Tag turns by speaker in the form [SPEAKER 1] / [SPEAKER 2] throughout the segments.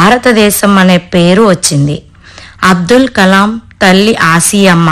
[SPEAKER 1] భారతదేశం అనే పేరు వచ్చింది అబ్దుల్ కలాం తల్లి ఆసియమ్మ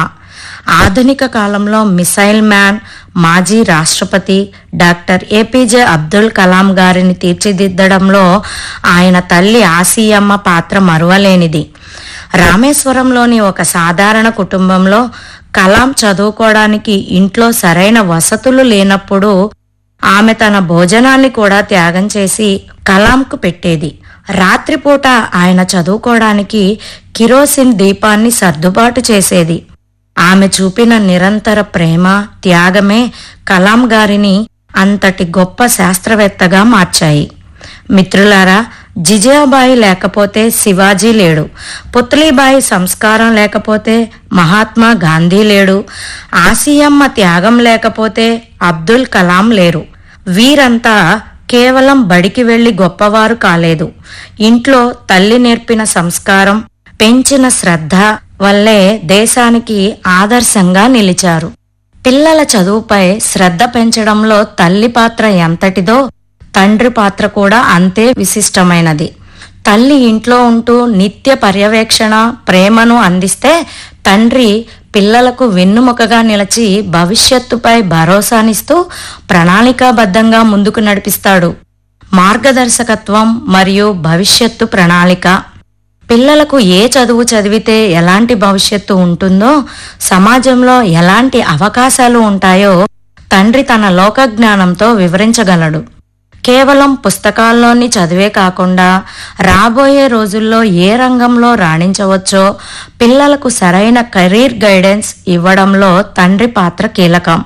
[SPEAKER 1] ఆధునిక కాలంలో మిసైల్ మ్యాన్ మాజీ రాష్ట్రపతి డాక్టర్ ఏపీజే అబ్దుల్ కలాం గారిని తీర్చిదిద్దడంలో ఆయన తల్లి ఆసియమ్మ పాత్ర మరువలేనిది రామేశ్వరంలోని ఒక సాధారణ కుటుంబంలో కలాం చదువుకోవడానికి ఇంట్లో సరైన వసతులు లేనప్పుడు ఆమె తన భోజనాన్ని కూడా త్యాగం చేసి కలాంకు పెట్టేది రాత్రిపూట ఆయన చదువుకోవడానికి కిరోసిన్ దీపాన్ని సర్దుబాటు చేసేది ఆమె చూపిన నిరంతర ప్రేమ త్యాగమే కలాం గారిని అంతటి గొప్ప శాస్త్రవేత్తగా మార్చాయి మిత్రులారా జిజాబాయి లేకపోతే శివాజీ లేడు పుత్లీబాయి సంస్కారం లేకపోతే మహాత్మా గాంధీ లేడు ఆసియమ్మ త్యాగం లేకపోతే అబ్దుల్ కలాం లేరు వీరంతా కేవలం బడికి వెళ్లి గొప్పవారు కాలేదు ఇంట్లో తల్లి నేర్పిన సంస్కారం పెంచిన శ్రద్ధ వల్లే దేశానికి ఆదర్శంగా నిలిచారు పిల్లల చదువుపై శ్రద్ధ పెంచడంలో తల్లి పాత్ర ఎంతటిదో తండ్రి పాత్ర కూడా అంతే విశిష్టమైనది తల్లి ఇంట్లో ఉంటూ నిత్య పర్యవేక్షణ ప్రేమను అందిస్తే తండ్రి పిల్లలకు వెన్నుముకగా నిలిచి భవిష్యత్తుపై భరోసానిస్తూ ప్రణాళికాబద్ధంగా ముందుకు నడిపిస్తాడు మార్గదర్శకత్వం మరియు భవిష్యత్తు ప్రణాళిక పిల్లలకు ఏ చదువు చదివితే ఎలాంటి భవిష్యత్తు ఉంటుందో సమాజంలో ఎలాంటి అవకాశాలు ఉంటాయో తండ్రి తన లోక జ్ఞానంతో వివరించగలడు కేవలం పుస్తకాల్లోని చదివే కాకుండా రాబోయే రోజుల్లో ఏ రంగంలో రాణించవచ్చో పిల్లలకు సరైన కెరీర్ గైడెన్స్ ఇవ్వడంలో తండ్రి పాత్ర కీలకం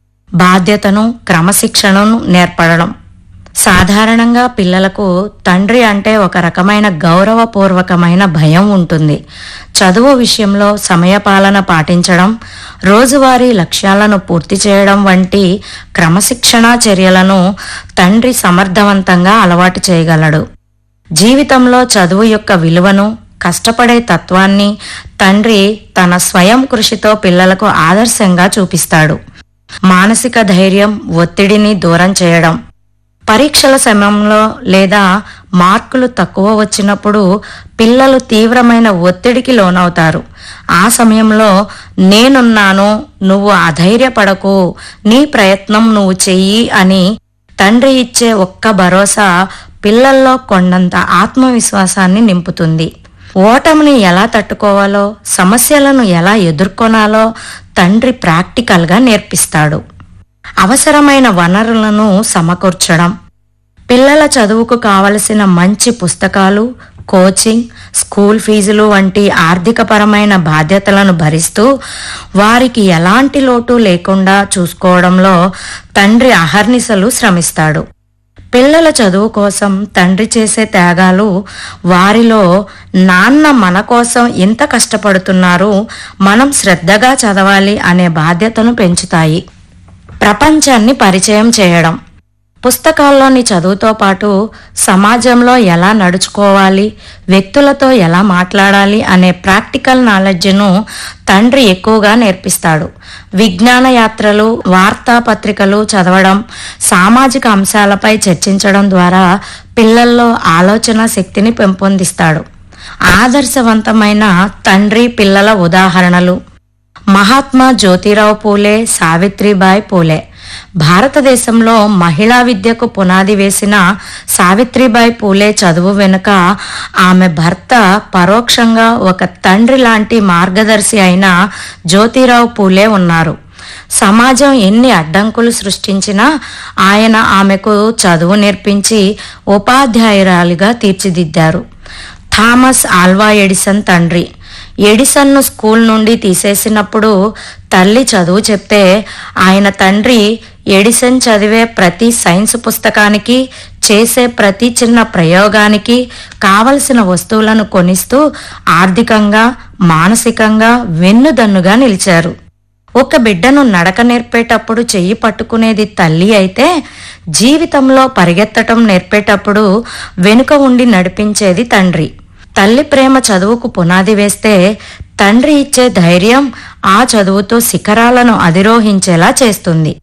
[SPEAKER 1] బాధ్యతను క్రమశిక్షణను నేర్పడడం సాధారణంగా పిల్లలకు తండ్రి అంటే ఒక రకమైన గౌరవపూర్వకమైన భయం ఉంటుంది చదువు విషయంలో సమయపాలన పాటించడం రోజువారీ లక్ష్యాలను పూర్తి చేయడం వంటి క్రమశిక్షణా చర్యలను తండ్రి సమర్థవంతంగా అలవాటు చేయగలడు జీవితంలో చదువు యొక్క విలువను కష్టపడే తత్వాన్ని తండ్రి తన స్వయం కృషితో పిల్లలకు ఆదర్శంగా చూపిస్తాడు మానసిక ధైర్యం ఒత్తిడిని దూరం చేయడం పరీక్షల సమయంలో లేదా మార్కులు తక్కువ వచ్చినప్పుడు పిల్లలు తీవ్రమైన ఒత్తిడికి లోనవుతారు ఆ సమయంలో నేనున్నాను నువ్వు అధైర్యపడకు నీ ప్రయత్నం నువ్వు చెయ్యి అని తండ్రి ఇచ్చే ఒక్క భరోసా పిల్లల్లో కొండంత ఆత్మవిశ్వాసాన్ని నింపుతుంది ఓటమిని ఎలా తట్టుకోవాలో సమస్యలను ఎలా ఎదుర్కొనాలో తండ్రి ప్రాక్టికల్గా నేర్పిస్తాడు అవసరమైన వనరులను సమకూర్చడం పిల్లల చదువుకు కావలసిన మంచి పుస్తకాలు కోచింగ్ స్కూల్ ఫీజులు వంటి ఆర్థికపరమైన బాధ్యతలను భరిస్తూ వారికి ఎలాంటి లోటు లేకుండా చూసుకోవడంలో తండ్రి అహర్నిశలు శ్రమిస్తాడు పిల్లల చదువు కోసం తండ్రి చేసే త్యాగాలు వారిలో నాన్న మన కోసం ఇంత కష్టపడుతున్నారు మనం శ్రద్ధగా చదవాలి అనే బాధ్యతను పెంచుతాయి ప్రపంచాన్ని పరిచయం చేయడం పుస్తకాల్లోని చదువుతో పాటు సమాజంలో ఎలా నడుచుకోవాలి వ్యక్తులతో ఎలా మాట్లాడాలి అనే ప్రాక్టికల్ నాలెడ్జ్ను తండ్రి ఎక్కువగా నేర్పిస్తాడు విజ్ఞాన యాత్రలు వార్తాపత్రికలు చదవడం సామాజిక అంశాలపై చర్చించడం ద్వారా పిల్లల్లో ఆలోచన శక్తిని పెంపొందిస్తాడు ఆదర్శవంతమైన తండ్రి పిల్లల ఉదాహరణలు మహాత్మా జ్యోతిరావు పూలే సావిత్రిబాయి పూలే భారతదేశంలో మహిళా విద్యకు పునాది వేసిన సావిత్రిబాయి పూలే చదువు వెనుక ఆమె భర్త పరోక్షంగా ఒక తండ్రి లాంటి మార్గదర్శి అయిన జ్యోతిరావు పూలే ఉన్నారు సమాజం ఎన్ని అడ్డంకులు సృష్టించినా ఆయన ఆమెకు చదువు నేర్పించి ఉపాధ్యాయురాలిగా తీర్చిదిద్దారు థామస్ ఆల్వా ఎడిసన్ తండ్రి ఎడిసన్ను స్కూల్ నుండి తీసేసినప్పుడు తల్లి చదువు చెప్తే ఆయన తండ్రి ఎడిసన్ చదివే ప్రతి సైన్స్ పుస్తకానికి చేసే ప్రతి చిన్న ప్రయోగానికి కావలసిన వస్తువులను కొనిస్తూ ఆర్థికంగా మానసికంగా వెన్నుదన్నుగా నిలిచారు ఒక బిడ్డను నడక నేర్పేటప్పుడు చెయ్యి పట్టుకునేది తల్లి అయితే జీవితంలో పరిగెత్తటం నేర్పేటప్పుడు వెనుక ఉండి నడిపించేది తండ్రి తల్లి ప్రేమ చదువుకు పునాది వేస్తే తండ్రి ఇచ్చే ధైర్యం ఆ చదువుతో శిఖరాలను అధిరోహించేలా చేస్తుంది